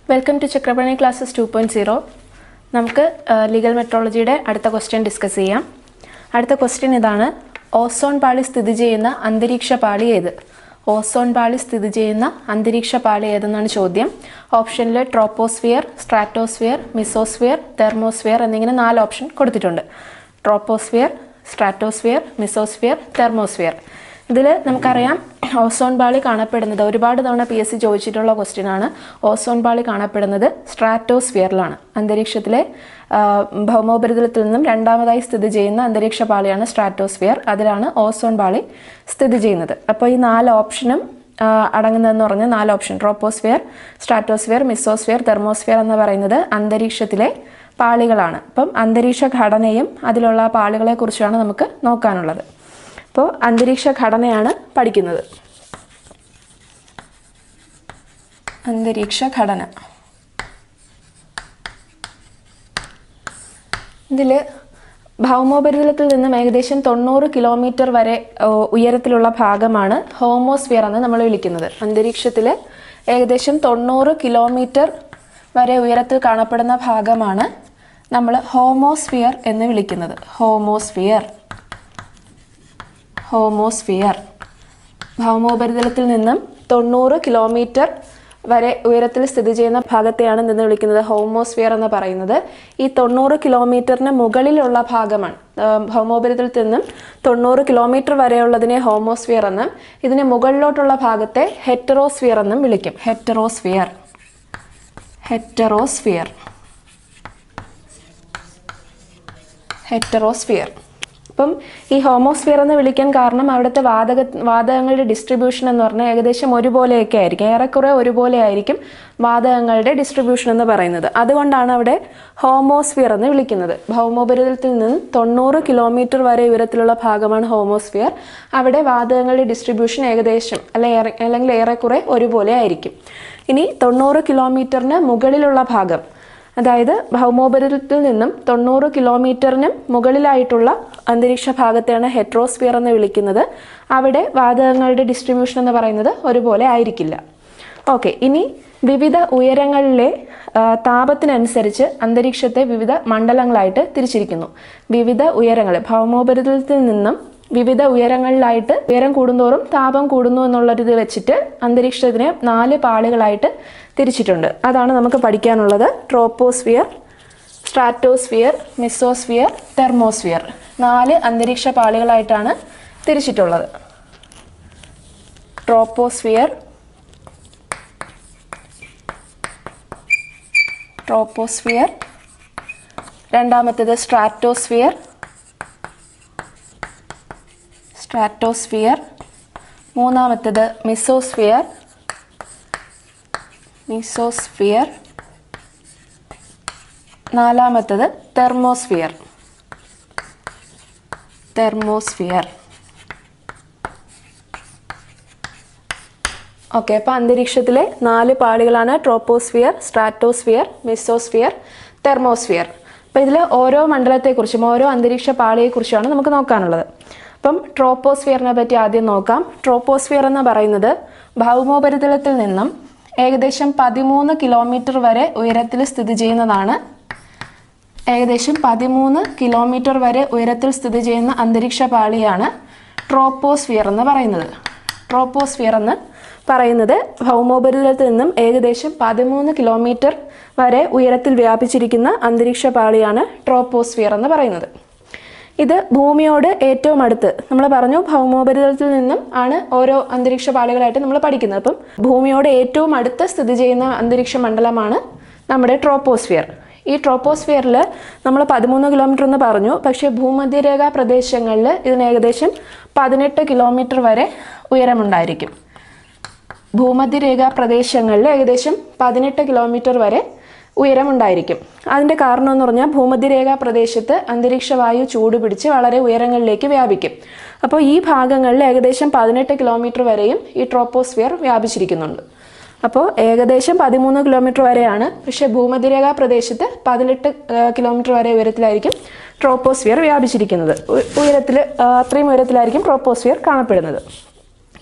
welcome to Chakrapani classes two point zero നമുക്ക് legal മെട്രോളജിയുടെ അടുത്ത ക്വസ്റ്റ്യൻ ഡിസ്കസ് ചെയ്യാം അടുത്ത ക്വസ്റ്റ്യൻ ഇതാണ് ഓസോൺ പാളി സ്ഥിതി ചെയ്യുന്ന അന്തരീക്ഷ പാളി ഏത് ഓസോൺ പാളി സ്ഥിതി ചെയ്യുന്ന അന്തരീക്ഷ പാളി ഏതെന്നാണ് ചോദ്യം ഓപ്ഷനിൽ ട്രോപ്പോസ്ഫിയർ സ്ട്രാറ്റോസ്ഫിയർ മിസോസ്ഫിയർ തെർമോസ്ഫിയർ എന്നിങ്ങനെ നാല് ഓപ്ഷൻ കൊടുത്തിട്ടുണ്ട് ട്രോപ്പോസ്ഫിയർ സ്ട്രാറ്റോസ്ഫിയർ മിസോസ്ഫിയർ തെർമോസ്ഫിയർ ഇതിൽ നമുക്കറിയാം ഓസോൺ പാളി കാണപ്പെടുന്നത് ഒരുപാട് തവണ പി എസ് സി ചോദിച്ചിട്ടുള്ള ക്വസ്റ്റ്യൻ ആണ് ഓസോൺ പാളി കാണപ്പെടുന്നത് സ്ട്രാറ്റോസ്ഫിയറിലാണ് അന്തരീക്ഷത്തിലെ ആ, ഭൗമോപരിതലത്തിൽ നിന്നും രണ്ടാമതായി സ്ഥിതി ചെയ്യുന്ന അന്തരീക്ഷ പാളിയാണ് സ്ട്രാറ്റോസ്ഫിയർ അതിലാണ് ഓസോൺ പാളി സ്ഥിതി ചെയ്യുന്നത് അപ്പോൾ ഈ നാല് ഓപ്ഷനും ആ, അടങ്ങുന്നതെന്ന് പറഞ്ഞാൽ നാല് option troposphere stratosphere mesosphere thermosphere എന്ന് പറയുന്നത് അന്തരീക്ഷത്തിലെ പാളികളാണ് അപ്പം അന്തരീക്ഷ ഘടനയും അതിലുള്ള പാളികളെ കുറിച്ചാണ് നമുക്ക് നോക്കാനുള്ളത് അപ്പോൾ അന്തരീക്ഷ ഘടനയാണ് പഠിക്കുന്നത് അന്തരീക്ഷ ഘടന ഇതിൽ ഭൗമോപരിതലത്തിൽ നിന്നും ഏകദേശം തൊണ്ണൂറ് കിലോമീറ്റർ വരെ ഓ, ഉയരത്തിലുള്ള ഭാഗമാണ് ഹോമോസ്ഫിയർ എന്ന് നമ്മൾ വിളിക്കുന്നത് അന്തരീക്ഷത്തിൽ ഏകദേശം തൊണ്ണൂറ് കിലോമീറ്റർ വരെ ഉയരത്തിൽ കാണപ്പെടുന്ന ഭാഗമാണ് നമ്മൾ ഹോമോസ്ഫിയർ എന്ന് വിളിക്കുന്നത് ഹോമോസ്ഫിയർ ഹോമോസ്ഫിയർ ഭൗമോപരിതലത്തിൽ നിന്നും തൊണ്ണൂറ് കിലോമീറ്റർ വരെ ഉയരത്തിൽ സ്ഥിതി ചെയ്യുന്ന ഭാഗത്തെയാണ് നിന്ന് വിളിക്കുന്നത് ഹോമോസ്ഫിയർ എന്ന് പറയുന്നത് ഈ തൊണ്ണൂറ് കിലോമീറ്ററിന് മുകളിലുള്ള ഭാഗമാണ് ആ, ഭൗമോപരിതലത്തിൽ നിന്നും തൊണ്ണൂറ് കിലോമീറ്റർ വരെയുള്ളതിനെ ഹോമോസ്ഫിയർ എന്നും ഇതിന് മുകളിലോട്ടുള്ള ഭാഗത്തെ ഹെറ്ററോസ്ഫിയർ എന്നും വിളിക്കും ഹെറ്ററോസ്ഫിയർ ഹെറ്ററോസ്ഫിയർ ഹെറ്ററോസ്ഫിയർ അപ്പം ഈ ഹോമോസ്ഫിയർ എന്ന് വിളിക്കാൻ കാരണം അവിടുത്തെ വാതക വാതകങ്ങളുടെ ഡിസ്ട്രിബ്യൂഷൻ എന്ന് പറഞ്ഞാൽ ഏകദേശം ഒരുപോലെയൊക്കെ ആയിരിക്കും ഏറെക്കുറെ ഒരുപോലെ ആയിരിക്കും വാതകങ്ങളുടെ ഡിസ്ട്രിബ്യൂഷൻ എന്ന് പറയുന്നത് അതുകൊണ്ടാണ് അവിടെ ഹോമോസ്ഫിയർ എന്ന് വിളിക്കുന്നത് ഭൗമോപരിതലത്തിൽ നിന്ന് തൊണ്ണൂറ് കിലോമീറ്റർ വരെ ഉയരത്തിലുള്ള ഭാഗമാണ് ഹോമോസ്ഫിയർ അവിടെ വാതകങ്ങളുടെ ഡിസ്ട്രിബ്യൂഷൻ ഏകദേശം അല്ലെ ഏറെ- അല്ലെങ്കിൽ ഏറെക്കുറെ ഒരുപോലെ ആയിരിക്കും ഇനി തൊണ്ണൂറ് കിലോമീറ്ററിന് മുകളിലുള്ള ഭാഗം അതായത് ഭൗമോപരിതലത്തിൽ നിന്നും തൊണ്ണൂറ് കിലോമീറ്ററിനും മുകളിലായിട്ടുള്ള അന്തരീക്ഷ ഭാഗത്തെയാണ് ഹെട്രോസ്ഫിയർ എന്ന് വിളിക്കുന്നത് അവിടെ വാതകങ്ങളുടെ ഡിസ്ട്രിബ്യൂഷൻ എന്ന് പറയുന്നത് ഒരുപോലെ ആയിരിക്കില്ല ഓക്കെ ഇനി വിവിധ ഉയരങ്ങളിലെ ആ, താപത്തിനനുസരിച്ച് അന്തരീക്ഷത്തെ വിവിധ മണ്ഡലങ്ങളായിട്ട് തിരിച്ചിരിക്കുന്നു വിവിധ ഉയരങ്ങൾ ഭൗമോപരിതലത്തിൽ നിന്നും വിവിധ ഉയരങ്ങളിലായിട്ട് ഉയരം കൂടുന്തോറും താപം കൂടുന്നു എന്നുള്ളൊരിത് വെച്ചിട്ട് അന്തരീക്ഷത്തിനെ നാല് പാളികളായിട്ട് തിരിച്ചിട്ടുണ്ട് അതാണ് നമുക്ക് പഠിക്കാനുള്ളത് ട്രോപ്പോസ്ഫിയർ സ്ട്രാറ്റോസ്ഫിയർ മിസോസ്ഫിയർ തെർമോസ്ഫിയർ നാല് അന്തരീക്ഷ പാളികളായിട്ടാണ് തിരിച്ചിട്ടുള്ളത് ട്രോപ്പോസ്ഫിയർ ട്രോപ്പോസ്ഫിയർ രണ്ടാമത്തേത് സ്ട്രാറ്റോസ്ഫിയർ സ്ട്രാറ്റോസ്ഫിയർ മൂന്നാമത്തേത് മിസോസ്ഫിയർ മിസോസ്ഫിയർ നാലാമത്തേത് തെർമോസ്ഫിയർ തെർമോസ്ഫിയർ ഓക്കെ അപ്പോൾ അന്തരീക്ഷത്തിലെ നാല് പാളികളാണ് ട്രോപ്പോസ്ഫിയർ സ്ട്രാറ്റോസ്ഫിയർ മിസോസ്ഫിയർ തെർമോസ്ഫിയർ അപ്പോൾ ഇതിൽ ഓരോ മണ്ഡലത്തെക്കുറിച്ചും ഓരോ അന്തരീക്ഷ പാളിയെക്കുറിച്ചുമാണ് നമുക്ക് നോക്കാനുള്ളത് അപ്പം ട്രോപ്പോസ്ഫിയറിനെ പറ്റി ആദ്യം നോക്കാം ട്രോപ്പോസ്ഫിയർ എന്ന് പറയുന്നത് ഭൗമോപരിതലത്തിൽ നിന്നും ഏകദേശം പതിമൂന്ന് കിലോമീറ്റർ വരെ ഉയരത്തിൽ സ്ഥിതി ചെയ്യുന്നതാണ് ഏകദേശം പതിമൂന്ന് കിലോമീറ്റർ വരെ ഉയരത്തിൽ സ്ഥിതി ചെയ്യുന്ന അന്തരീക്ഷ പാളിയാണ് ട്രോപ്പോസ്ഫിയർ എന്ന് പറയുന്നത് ട്രോപ്പോസ്ഫിയർ എന്ന് പറയുന്നത് ഭൗമോപരിതലത്തിൽ നിന്നും ഏകദേശം പതിമൂന്ന് കിലോമീറ്റർ വരെ ഉയരത്തിൽ വ്യാപിച്ചിരിക്കുന്ന അന്തരീക്ഷ പാളിയാണ് ട്രോപ്പോസ്ഫിയർ എന്ന് പറയുന്നത് ഇത് ഭൂമിയോട് ഏറ്റവും അടുത്ത് നമ്മൾ പറഞ്ഞു ഭൗമോപരിതലത്തിൽ നിന്നും ആണ് ഓരോ അന്തരീക്ഷ പാളികളായിട്ട് നമ്മൾ പഠിക്കുന്നത് അപ്പം ഭൂമിയോട് ഏറ്റവും അടുത്ത് സ്ഥിതി ചെയ്യുന്ന അന്തരീക്ഷ മണ്ഡലമാണ് നമ്മുടെ ട്രോപ്പോസ്ഫിയർ ഈ ട്രോപ്പോസ്ഫിയറിൽ നമ്മൾ പതിമൂന്ന് കിലോമീറ്റർ എന്ന് പറഞ്ഞു പക്ഷേ ഭൂമധ്യരേഖാ പ്രദേശങ്ങളിൽ ഇതിന് ഏകദേശം പതിനെട്ട് കിലോമീറ്റർ വരെ ഉയരമുണ്ടായിരിക്കും ഭൂമധ്യരേഖാ പ്രദേശങ്ങളിൽ ഏകദേശം പതിനെട്ട് കിലോമീറ്റർ വരെ ഉയരമുണ്ടായിരിക്കും അതിൻ്റെ കാരണം എന്ന് പറഞ്ഞാൽ ഭൂമധ്യരേഖാ പ്രദേശത്ത് അന്തരീക്ഷ വായു ചൂട് പിടിച്ച് വളരെ ഉയരങ്ങളിലേക്ക് വ്യാപിക്കും അപ്പോൾ ഈ ഭാഗങ്ങളിൽ ഏകദേശം പതിനെട്ട് കിലോമീറ്റർ വരെയും ഈ ട്രോപ്പോസ്ഫിയർ വ്യാപിച്ചിരിക്കുന്നുണ്ട് അപ്പോൾ ഏകദേശം പതിമൂന്ന് കിലോമീറ്റർ വരെയാണ് പക്ഷേ ഭൂമധ്യരേഖാ പ്രദേശത്ത് പതിനെട്ട് കിലോമീറ്റർ വരെ ഉയരത്തിലായിരിക്കും ട്രോപ്പോസ്ഫിയർ വ്യാപിച്ചിരിക്കുന്നത് ഉയരത്തിൽ അത്രയും ഉയരത്തിലായിരിക്കും ട്രോപ്പോസ്ഫിയർ കാണപ്പെടുന്നത്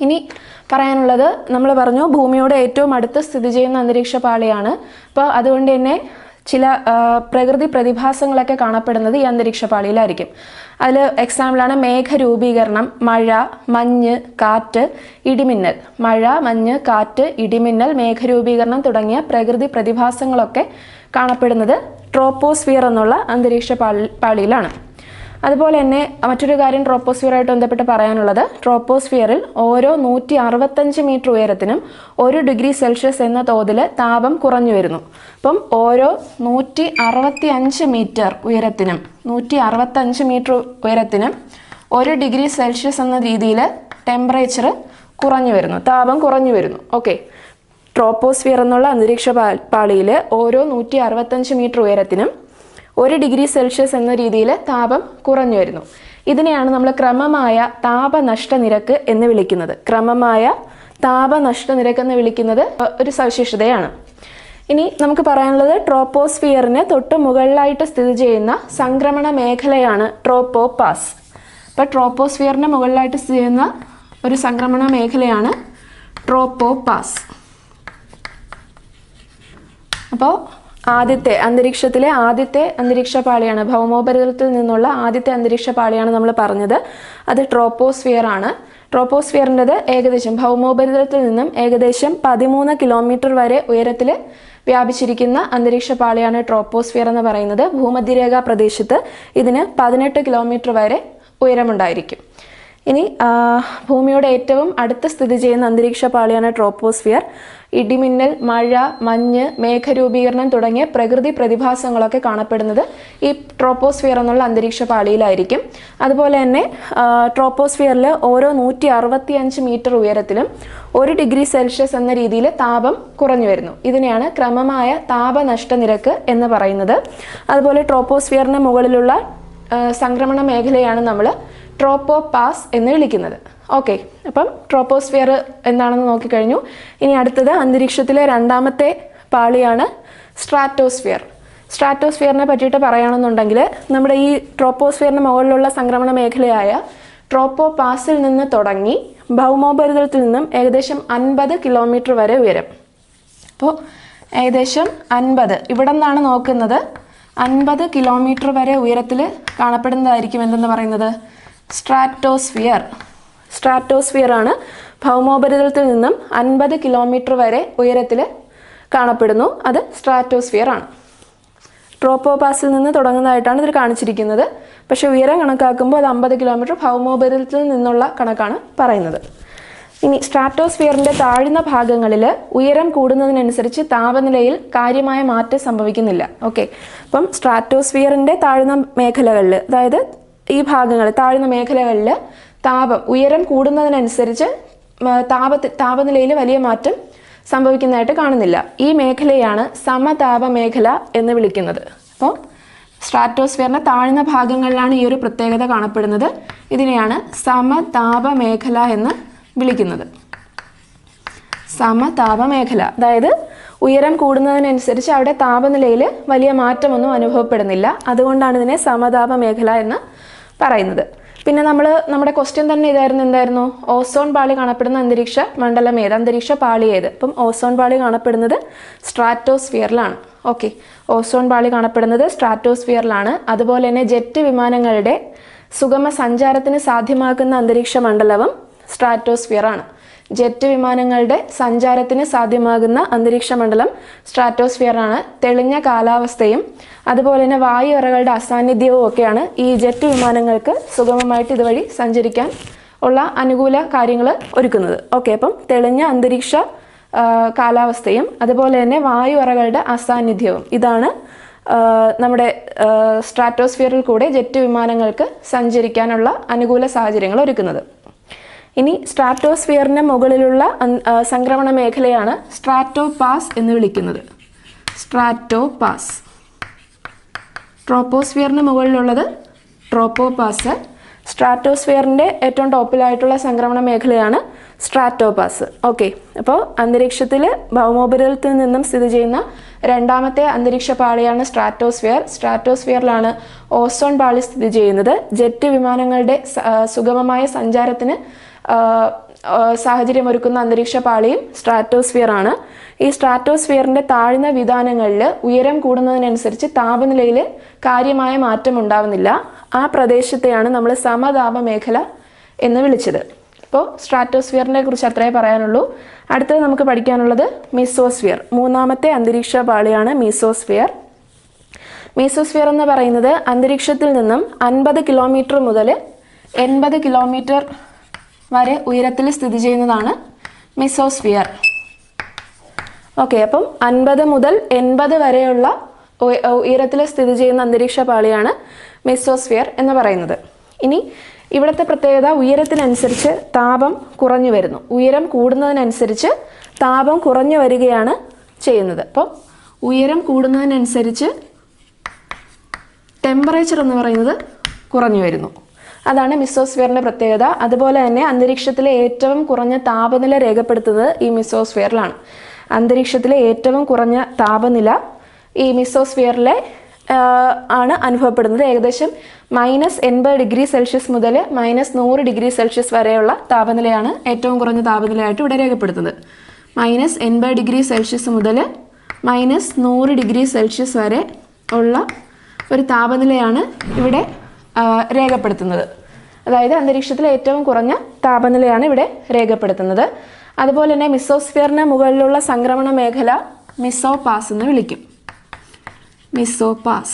ഇനി പറയാനുള്ളത് നമ്മൾ പറഞ്ഞു ഭൂമിയോട് ഏറ്റവും അടുത്ത് സ്ഥിതി ചെയ്യുന്ന അന്തരീക്ഷ പാളിയാണ് അപ്പോൾ അതുകൊണ്ട് തന്നെ ചില ആ, പ്രകൃതി പ്രതിഭാസങ്ങളൊക്കെ കാണപ്പെടുന്നത് ഈ അന്തരീക്ഷ പാളിയിലായിരിക്കും അതിൽ എക്സാമ്പിളാണ് മേഘരൂപീകരണം മഴ മഞ്ഞ് കാറ്റ് ഇടിമിന്നൽ മഴ മഞ്ഞ് കാറ്റ് ഇടിമിന്നൽ മേഘരൂപീകരണം തുടങ്ങിയ പ്രകൃതി പ്രതിഭാസങ്ങളൊക്കെ കാണപ്പെടുന്നത് ട്രോപ്പോസ്ഫിയർ എന്നുള്ള അന്തരീക്ഷ പാളി പാളിയിലാണ് അതുപോലെ തന്നെ മറ്റൊരു കാര്യം ട്രോപ്പോസ്ഫിയറായിട്ട് ബന്ധപ്പെട്ട് പറയാനുള്ളത് ട്രോപ്പോസ്ഫിയറിൽ ഓരോ നൂറ്റി അറുപത്തഞ്ച് മീറ്റർ ഉയരത്തിനും ഒരു ഡിഗ്രി സെൽഷ്യസ് എന്ന തോതിൽ താപം കുറഞ്ഞു വരുന്നു അപ്പം ഓരോ നൂറ്റി അറുപത്തി അഞ്ച് മീറ്റർ ഉയരത്തിനും നൂറ്റി അറുപത്തഞ്ച് മീറ്റർ ഉയരത്തിനും ഒരു ഡിഗ്രി സെൽഷ്യസ് എന്ന രീതിയിൽ ടെമ്പറേച്ചർ കുറഞ്ഞു വരുന്നു താപം കുറഞ്ഞു വരുന്നു ഓക്കെ ട്രോപ്പോസ്ഫിയർ എന്നുള്ള അന്തരീക്ഷ പാ- പാളിയിൽ ഓരോ നൂറ്റി അറുപത്തഞ്ച് മീറ്റർ ഉയരത്തിനും ഒരു ഡിഗ്രി സെൽഷ്യസ് എന്ന രീതിയിൽ താപം കുറഞ്ഞു വരുന്നു ഇതിനെയാണ് നമ്മൾ ക്രമമായ താപനഷ്ട നിരക്ക് എന്ന് വിളിക്കുന്നത് ക്രമമായ താപനഷ്ട നിരക്ക് എന്ന് വിളിക്കുന്നത് ഒരു സവിശേഷതയാണ് ഇനി നമുക്ക് പറയാനുള്ളത് ട്രോപ്പോസ്ഫിയറിന് തൊട്ട് മുകളിലായിട്ട് സ്ഥിതി ചെയ്യുന്ന സംക്രമണ മേഖലയാണ് ട്രോപ്പോപാസ് അപ്പോൾ ട്രോപ്പോസ്ഫിയറിന് മുകളിലായിട്ട് സ്ഥിതി ചെയ്യുന്ന ഒരു സംക്രമണ മേഖലയാണ് ട്രോപ്പോപാസ് അപ്പോൾ ആദ്യത്തെ അന്തരീക്ഷത്തിലെ ആദ്യത്തെ അന്തരീക്ഷ പാളിയാണ് ഭൗമോപരിതലത്തിൽ നിന്നുള്ള ആദ്യത്തെ അന്തരീക്ഷ പാളിയാണ് നമ്മൾ പറഞ്ഞത് അത് ട്രോപ്പോസ്ഫിയർ ആണ് ട്രോപ്പോസ്ഫിയറിൻ്റെത് ഏകദേശം ഭൗമോപരിതലത്തിൽ നിന്നും ഏകദേശം പതിമൂന്ന് കിലോമീറ്റർ വരെ ഉയരത്തിൽ വ്യാപിച്ചിരിക്കുന്ന അന്തരീക്ഷ പാളിയാണ് ട്രോപ്പോസ്ഫിയർ എന്ന് പറയുന്നത് ഭൂമധ്യരേഖ പ്രദേശത്ത് ഇതിന് പതിനെട്ട് കിലോമീറ്റർ വരെ ഉയരമുണ്ടായിരിക്കും ഇനി ആ, ഭൂമിയുടെ ഏറ്റവും അടുത്ത് സ്ഥിതി ചെയ്യുന്ന അന്തരീക്ഷ പാളിയാണ് ട്രോപ്പോസ്ഫിയർ ഇടിമിന്നൽ മഴ മഞ്ഞ് മേഘരൂപീകരണം തുടങ്ങിയ പ്രകൃതി പ്രതിഭാസങ്ങളൊക്കെ കാണപ്പെടുന്നത് ഈ ട്രോപ്പോസ്ഫിയർ എന്നുള്ള അന്തരീക്ഷ പാളിയിലായിരിക്കും അതുപോലെ തന്നെ ആ, ട്രോപ്പോസ്ഫിയറിൽ ഓരോ നൂറ്റി അറുപത്തി അഞ്ച് മീറ്റർ ഉയരത്തിലും ഒരു ഡിഗ്രി സെൽഷ്യസ് എന്ന രീതിയിൽ താപം കുറഞ്ഞു വരുന്നു ഇതിനെയാണ് ക്രമമായ താപനഷ്ട നിരക്ക് എന്ന് പറയുന്നത് അതുപോലെ ട്രോപ്പോസ്ഫിയറിന് മുകളിലുള്ള ആ, സംക്രമണ മേഖലയാണ് നമ്മൾ ട്രോപ്പോ പാസ് എന്ന് വിളിക്കുന്നത് ഓക്കെ അപ്പം ട്രോപ്പോസ്ഫിയർ എന്താണെന്ന് നോക്കിക്കഴിഞ്ഞു ഇനി അടുത്തത് അന്തരീക്ഷത്തിലെ രണ്ടാമത്തെ പാളിയാണ് സ്ട്രാറ്റോസ്ഫിയർ സ്ട്രാറ്റോസ്ഫിയറിനെ പറ്റിയിട്ട് പറയുകയാണെന്നുണ്ടെങ്കിൽ നമ്മുടെ ഈ ട്രോപ്പോസ്ഫിയറിന് മുകളിലുള്ള സംക്രമണ മേഖലയായ ട്രോപ്പോ പാസിൽ നിന്ന് തുടങ്ങി ഭൗമോപരിതലത്തിൽ നിന്നും ഏകദേശം അൻപത് കിലോമീറ്റർ വരെ ഉയരം അപ്പോൾ ഏകദേശം അൻപത് ഇവിടെ നിന്നാണ് നോക്കുന്നത് അൻപത് കിലോമീറ്റർ വരെ ഉയരത്തിൽ കാണപ്പെടുന്നതായിരിക്കും എന്തെന്ന് പറയുന്നത് സ്ട്രാറ്റോസ്ഫിയർ സ്ട്രാറ്റോസ്ഫിയർ ആണ് ഭൗമോപരിതലത്തിൽ നിന്നും അൻപത് കിലോമീറ്റർ വരെ ഉയരത്തിൽ കാണപ്പെടുന്നു അത് സ്ട്രാറ്റോസ്ഫിയർ ആണ് ട്രോപ്പോപാസിൽ നിന്ന് തുടങ്ങുന്നതായിട്ടാണ് ഇതിൽ കാണിച്ചിരിക്കുന്നത് പക്ഷേ ഉയരം കണക്കാക്കുമ്പോൾ അത് അമ്പത് കിലോമീറ്റർ ഭൗമോപരിതലത്തിൽ നിന്നുള്ള കണക്കാണ് പറയുന്നത് ഇനി സ്ട്രാറ്റോസ്ഫിയറിന്റെ താഴ്ന്ന ഭാഗങ്ങളിൽ ഉയരം കൂടുന്നതിനനുസരിച്ച് താപനിലയിൽ കാര്യമായ മാറ്റം സംഭവിക്കുന്നില്ല ഓക്കെ അപ്പം സ്ട്രാറ്റോസ്ഫിയറിന്റെ താഴ്ന്ന മേഖലകളിൽ അതായത് ഈ ഭാഗങ്ങൾ താഴ്ന്ന മേഖലകളിൽ താപം ഉയരം കൂടുന്നതിനനുസരിച്ച് മ, താപത്തി താപനിലയിൽ വലിയ മാറ്റം സംഭവിക്കുന്നതായിട്ട് കാണുന്നില്ല ഈ മേഖലയാണ് സമതാപ മേഖല എന്ന് വിളിക്കുന്നത് അപ്പോൾ സ്ട്രാറ്റോസ്ഫിയറിന്റെ താഴ്ന്ന ഭാഗങ്ങളിലാണ് ഈ ഒരു പ്രത്യേകത കാണപ്പെടുന്നത് ഇതിനെയാണ് സമതാപ മേഖല എന്ന് വിളിക്കുന്നത് സമതാപ മേഖല അതായത് ഉയരം കൂടുന്നതിനനുസരിച്ച് അവിടെ താപനിലയിൽ വലിയ മാറ്റമൊന്നും അനുഭവപ്പെടുന്നില്ല അതുകൊണ്ടാണ് ഇതിനെ സമതാപ മേഖല എന്ന് പറയുന്നത് പിന്നെ നമ്മൾ നമ്മുടെ ക്വസ്റ്റ്യൻ തന്നെ ഇതായിരുന്നു എന്തായിരുന്നു ഓസോൺ പാളി കാണപ്പെടുന്ന അന്തരീക്ഷ മണ്ഡലം ഏത് അന്തരീക്ഷ പാളി ഏത് അപ്പം ഓസോൺ പാളി കാണപ്പെടുന്നത് സ്ട്രാറ്റോസ്ഫിയറിലാണ് ഓക്കെ ഓസോൺ പാളി കാണപ്പെടുന്നത് സ്ട്രാറ്റോസ്ഫിയറിലാണ് അതുപോലെ തന്നെ ജെറ്റ് വിമാനങ്ങളുടെ സുഗമ സഞ്ചാരത്തിന് സാധ്യമാക്കുന്ന അന്തരീക്ഷ മണ്ഡലവും സ്ട്രാറ്റോസ്ഫിയർ ആണ് ജെറ്റ് വിമാനങ്ങളുടെ സഞ്ചാരത്തിന് സാധ്യമാകുന്ന അന്തരീക്ഷ മണ്ഡലം സ്ട്രാറ്റോസ്ഫിയർ ആണ് തെളിഞ്ഞ കാലാവസ്ഥയും അതുപോലെ തന്നെ വായു അറകളുടെ അസാന്നിധ്യവും ഒക്കെയാണ് ഈ ജെറ്റ് വിമാനങ്ങൾക്ക് സുഗമമായിട്ട് ഇതുവഴി സഞ്ചരിക്കാൻ ഉള്ള അനുകൂല കാര്യങ്ങൾ ഒരുക്കുന്നത് ഓക്കെ അപ്പം തെളിഞ്ഞ അന്തരീക്ഷ ആ, കാലാവസ്ഥയും അതുപോലെ തന്നെ വായു അറകളുടെ അസാന്നിധ്യവും ഇതാണ് ആ, നമ്മുടെ ആ, സ്ട്രാറ്റോസ്ഫിയറിൽ കൂടെ ജെറ്റ് വിമാനങ്ങൾക്ക് സഞ്ചരിക്കാനുള്ള അനുകൂല സാഹചര്യങ്ങൾ ഒരുക്കുന്നത് ഇനി സ്ട്രാറ്റോസ്ഫിയറിന് മുകളിലുള്ള അൻ- ആ, സംക്രമണ മേഖലയാണ് സ്ട്രാറ്റോപാസ് എന്ന് വിളിക്കുന്നത് സ്ട്രാറ്റോപാസ് ട്രോപ്പോസ്ഫിയറിന് മുകളിലുള്ളത് ട്രോപ്പോപാസ് സ്ട്രാറ്റോസ്ഫിയറിൻ്റെ ഏറ്റവും ടോപ്പിലായിട്ടുള്ള സംക്രമണ മേഖലയാണ് സ്ട്രാറ്റോപാസ് ഓക്കെ അപ്പോൾ അന്തരീക്ഷത്തിൽ ഭൗമോപരിതലത്തിൽ നിന്നും സ്ഥിതി ചെയ്യുന്ന രണ്ടാമത്തെ അന്തരീക്ഷ പാളിയാണ് സ്ട്രാറ്റോസ്ഫിയർ സ്ട്രാറ്റോസ്ഫിയറിലാണ് ഓസോൺ പാളി സ്ഥിതി ചെയ്യുന്നത് ജെറ്റ് വിമാനങ്ങളുടെ സ- ആ, സുഗമമായ സഞ്ചാരത്തിന് ആ, ആ, സാഹചര്യമൊരുക്കുന്ന അന്തരീക്ഷ പാളിയും സ്ട്രാറ്റോസ്ഫിയർ ആണ് ഈ സ്ട്രാറ്റോസ്ഫിയറിന്റെ താഴ്ന്ന വിധാനങ്ങളിൽ ഉയരം കൂടുന്നതിനനുസരിച്ച് താപനിലയിൽ കാര്യമായ മാറ്റം ഉണ്ടാവുന്നില്ല ആ പ്രദേശത്തെയാണ് നമ്മൾ സമതാപ മേഖല എന്ന് വിളിച്ചത് അപ്പോൾ സ്ട്രാറ്റോസ്ഫിയറിനെ കുറിച്ച് അത്രേ പറയാനുള്ളൂ അടുത്തത് നമുക്ക് പഠിക്കാനുള്ളത് മീസോസ്ഫിയർ മൂന്നാമത്തെ അന്തരീക്ഷ പാളിയാണ് മീസോസ്ഫിയർ മീസോസ്ഫിയർ എന്ന് പറയുന്നത് അന്തരീക്ഷത്തിൽ നിന്നും അൻപത് കിലോമീറ്റർ മുതൽ എൺപത് കിലോമീറ്റർ വരെ ഉയരത്തിൽ സ്ഥിതി ചെയ്യുന്നതാണ് മീസോസ്ഫിയർ ഓക്കെ അപ്പം അൻപത് മുതൽ എൺപത് വരെയുള്ള ഉയരത്തിൽ സ്ഥിതി ചെയ്യുന്ന അന്തരീക്ഷ പാളിയാണ് മെസോസ്ഫിയർ എന്ന് പറയുന്നത് ഇനി ഇവിടുത്തെ പ്രത്യേകത ഉയരത്തിനനുസരിച്ച് താപം കുറഞ്ഞു വരുന്നു ഉയരം കൂടുന്നതിനനുസരിച്ച് താപം കുറഞ്ഞു വരികയാണ് ചെയ്യുന്നത് അപ്പോൾ ഉയരം കൂടുന്നതിനനുസരിച്ച് ടെമ്പറേച്ചർ എന്ന് പറയുന്നത് കുറഞ്ഞു വരുന്നു അതാണ് മിസോസ്ഫിയറിന്റെ പ്രത്യേകത അതുപോലെ തന്നെ അന്തരീക്ഷത്തിലെ ഏറ്റവും കുറഞ്ഞ താപനില രേഖപ്പെടുത്തുന്നത് ഈ മിസോസ്ഫിയറിലാണ് അന്തരീക്ഷത്തിലെ ഏറ്റവും കുറഞ്ഞ താപനില ഈ മിസോസ്ഫിയറിലെ ആ, ആണ് അനുഭവപ്പെടുന്നത് ഏകദേശം മൈനസ് എൺപത് ഡിഗ്രി സെൽഷ്യസ് മുതൽ മൈനസ് നൂറ് ഡിഗ്രി സെൽഷ്യസ് വരെയുള്ള താപനിലയാണ് ഏറ്റവും കുറഞ്ഞ താപനിലയായിട്ട് ഇവിടെ രേഖപ്പെടുത്തുന്നത് മൈനസ് എൺപത് ഡിഗ്രി സെൽഷ്യസ് മുതൽ മൈനസ് നൂറ് ഡിഗ്രി സെൽഷ്യസ് വരെ ഉള്ള ഒരു താപനിലയാണ് ഇവിടെ ആ, രേഖപ്പെടുത്തുന്നത് അതായത് അന്തരീക്ഷത്തിലെ ഏറ്റവും കുറഞ്ഞ താപനിലയാണ് ഇവിടെ രേഖപ്പെടുത്തുന്നത് അതുപോലെ തന്നെ മിസോസ്ഫിയറിന് മുകളിലുള്ള സംക്രമണ മേഖല മിസോപാസ് എന്ന് വിളിക്കും മിസോപാസ്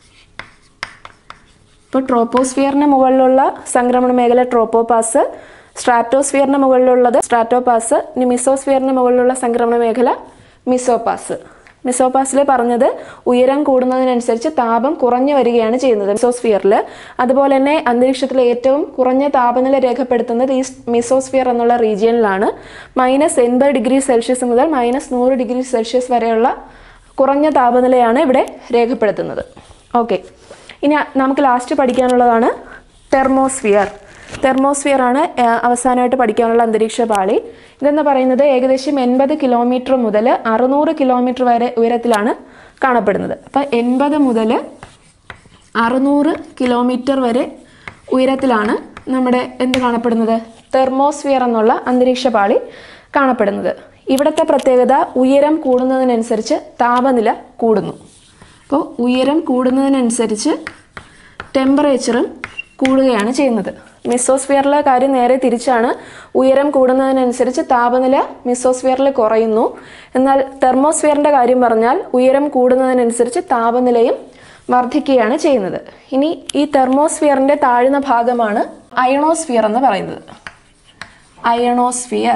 ഇപ്പോൾ ട്രോപ്പോസ്ഫിയറിന് മുകളിലുള്ള സംക്രമണ മേഖല ട്രോപ്പോപാസ് സ്ട്രാറ്റോസ്ഫിയറിന് മുകളിലുള്ളത് സ്ട്രാറ്റോപാസ് ഇനി മിസോസ്ഫിയറിന് മുകളിലുള്ള സംക്രമണ മേഖല മിസോപാസ് മിസോപാസിൽ പറഞ്ഞത് ഉയരം കൂടുന്നതിനനുസരിച്ച് താപം കുറഞ്ഞു വരികയാണ് ചെയ്യുന്നത് മിസോസ്ഫിയറിൽ അതുപോലെ തന്നെ അന്തരീക്ഷത്തിലെ ഏറ്റവും കുറഞ്ഞ താപനില രേഖപ്പെടുത്തുന്നത് ഈ മിസോസ്ഫിയർ എന്നുള്ള റീജിയനിലാണ് മൈനസ് എൺപത് ഡിഗ്രി സെൽഷ്യസ് മുതൽ മൈനസ് നൂറ് ഡിഗ്രി സെൽഷ്യസ് വരെയുള്ള കുറഞ്ഞ താപനിലയാണ് ഇവിടെ രേഖപ്പെടുത്തുന്നത് ഓക്കെ ഇനി നമുക്ക് ലാസ്റ്റ് പഠിക്കാനുള്ളതാണ് തെർമോസ്ഫിയർ തെർമോസ്ഫിയർ ആണ് ആ, അവസാനമായിട്ട് പഠിക്കാനുള്ള അന്തരീക്ഷ പാളി ഇതെന്ന് പറയുന്നത് ഏകദേശം എൺപത് കിലോമീറ്റർ മുതൽ അറുന്നൂറ് കിലോമീറ്റർ വരെ ഉയരത്തിലാണ് കാണപ്പെടുന്നത് അപ്പം എൺപത് മുതൽ അറുന്നൂറ് കിലോമീറ്റർ വരെ ഉയരത്തിലാണ് നമ്മുടെ എന്ത് കാണപ്പെടുന്നത് തെർമോസ്ഫിയർ എന്നുള്ള അന്തരീക്ഷ പാളി കാണപ്പെടുന്നത് ഇവിടുത്തെ പ്രത്യേകത ഉയരം കൂടുന്നതിനനുസരിച്ച് താപനില കൂടുന്നു അപ്പോൾ ഉയരം കൂടുന്നതിനനുസരിച്ച് ടെമ്പറേച്ചറും കൂടുകയാണ് ചെയ്യുന്നത് മിസോസ്ഫിയറിലെ കാര്യം നേരെ തിരിച്ചാണ് ഉയരം കൂടുന്നതിനനുസരിച്ച് താപനില മിസോസ്ഫിയറിൽ കുറയുന്നു എന്നാൽ തെർമോസ്ഫിയറിൻ്റെ കാര്യം പറഞ്ഞാൽ ഉയരം കൂടുന്നതിനനുസരിച്ച് താപനിലയും വർദ്ധിക്കുകയാണ് ചെയ്യുന്നത് ഇനി ഈ തെർമോസ്ഫിയറിൻ്റെ താഴ്ന്ന ഭാഗമാണ് അയണോസ്ഫിയർ എന്ന് പറയുന്നത് അയണോസ്ഫിയർ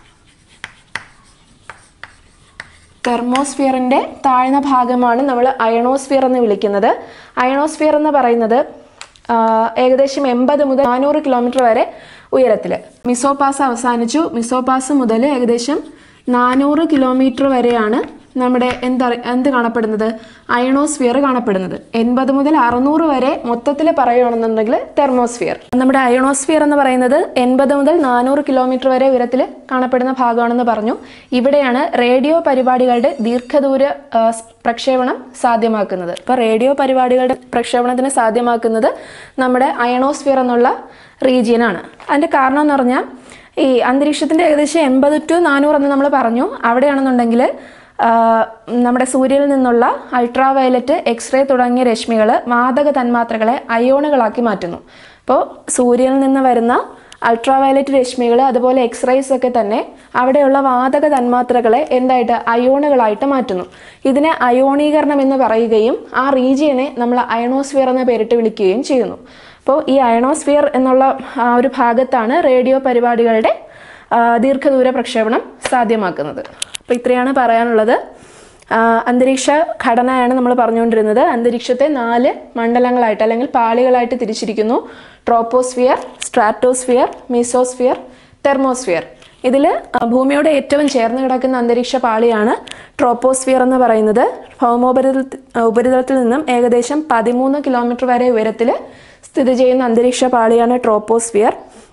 തെർമോസ്ഫിയറിന്റെ താഴ്ന്ന ഭാഗമാണ് നമ്മൾ അയണോസ്ഫിയർ എന്ന് വിളിക്കുന്നത് അയണോസ്ഫിയർ എന്ന് പറയുന്നത് ആ, ഏകദേശം എൺപത് മുതൽ നാനൂറ് കിലോമീറ്റർ വരെ ഉയരത്തിൽ മിസോപാസ് അവസാനിച്ചു മിസോപാസ് മുതൽ ഏകദേശം നാനൂറ് കിലോമീറ്റർ വരെയാണ് നമ്മുടെ എന്താ എന്ത് കാണപ്പെടുന്നത് അയണോസ്ഫിയർ കാണപ്പെടുന്നത് എൺപത് മുതൽ അറുന്നൂറ് വരെ മൊത്തത്തിൽ പറയുകയാണെന്നുണ്ടെങ്കിൽ തെർമോസ്ഫിയർ നമ്മുടെ അയണോസ്ഫിയർ എന്ന് പറയുന്നത് എൺപത് മുതൽ നാനൂറ് കിലോമീറ്റർ വരെ ഉയരത്തിൽ കാണപ്പെടുന്ന ഭാഗമാണെന്ന് പറഞ്ഞു ഇവിടെയാണ് റേഡിയോ പരിപാടികളുടെ ദീർഘദൂര ആ, സ് പ്രക്ഷേപണം സാധ്യമാക്കുന്നത് ഇപ്പോൾ റേഡിയോ പരിപാടികളുടെ പ്രക്ഷേപണത്തിന് സാധ്യമാക്കുന്നത് നമ്മുടെ അയണോസ്ഫിയർ എന്നുള്ള റീജിയനാണ് അതിൻ്റെ കാരണം എന്ന് പറഞ്ഞാൽ ഈ അന്തരീക്ഷത്തിൻ്റെ ഏകദേശം എൺപത് ടു നാനൂറ് എന്ന് നമ്മൾ പറഞ്ഞു അവിടെയാണെന്നുണ്ടെങ്കിൽ ആ, നമ്മുടെ സൂര്യനിൽ നിന്നുള്ള അൾട്രാ വയലറ്റ് എക്സ്റേ തുടങ്ങിയ രശ്മികൾ വാതക തന്മാത്രകളെ അയോണുകളാക്കി മാറ്റുന്നു അപ്പോൾ സൂര്യനിൽ നിന്ന് വരുന്ന അൾട്രാ വയലറ്റ് രശ്മികൾ അതുപോലെ എക്സ്റേസ് ഒക്കെ തന്നെ അവിടെയുള്ള വാതക തന്മാത്രകളെ എന്തായിട്ട് അയോണുകളായിട്ട് മാറ്റുന്നു ഇതിനെ അയോണീകരണം എന്ന് പറയുകയും ആ റീജിയനെ നമ്മൾ അയണോസ്ഫിയർ എന്ന പേരിട്ട് വിളിക്കുകയും ചെയ്യുന്നു അപ്പോൾ ഈ അയണോസ്ഫിയർ എന്നുള്ള ആ ഒരു ഭാഗത്താണ് റേഡിയോ പരിപാടികളുടെ ആ, ദീർഘദൂര പ്രക്ഷേപണം സാധ്യമാക്കുന്നത് അപ്പോൾ ഇത്രയാണ് പറയാനുള്ളത് ആ, അന്തരീക്ഷ ഘടനയാണ് നമ്മൾ പറഞ്ഞുകൊണ്ടിരുന്നത് അന്തരീക്ഷത്തെ നാല് മണ്ഡലങ്ങളായിട്ട് അല്ലെങ്കിൽ പാളികളായിട്ട് തിരിച്ചിരിക്കുന്നു ട്രോപ്പോസ്ഫിയർ സ്ട്രാറ്റോസ്ഫിയർ മീസോസ്ഫിയർ തെർമോസ്ഫിയർ ഇതിൽ ഭൂമിയോട് ഏറ്റവും ചേർന്ന് കിടക്കുന്ന അന്തരീക്ഷ പാളിയാണ് ട്രോപ്പോസ്ഫിയർ എന്ന് പറയുന്നത് ഭൗമോപരിതലത്തിൽ ഉപരിതലത്തിൽ നിന്നും ഏകദേശം പതിമൂന്ന് കിലോമീറ്റർ വരെ ഉയരത്തിൽ സ്ഥിതി ചെയ്യുന്ന അന്തരീക്ഷ പാളിയാണ് ട്രോപ്പോസ്ഫിയർ